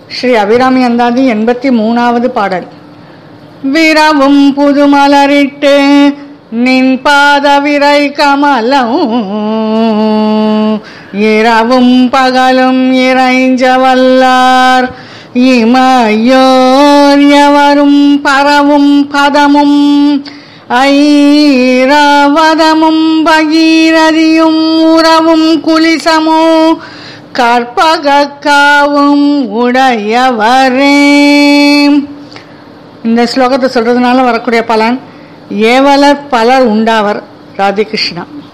ஸ்ரீ அபிராமி அந்தாதி எண்பத்தி மூணாவது பாடல் விரவும் புதுமலரிட்டு நின் பாத விரை கமலம் இரவும் பகலும் இறைஞ்ச வல்லார் இமையோர் எவரும் பரவும் பதமும் ஐராவதமும் பகீரதியும் உறவும் குலிசமோ கற்பகாவும் உடையவரே இந்த ஸ்லோகத்தை சொல்றதுனால வரக்கூடிய பலன் ஏவலர் பலர் உண்டாவர் ராதிகிருஷ்ணா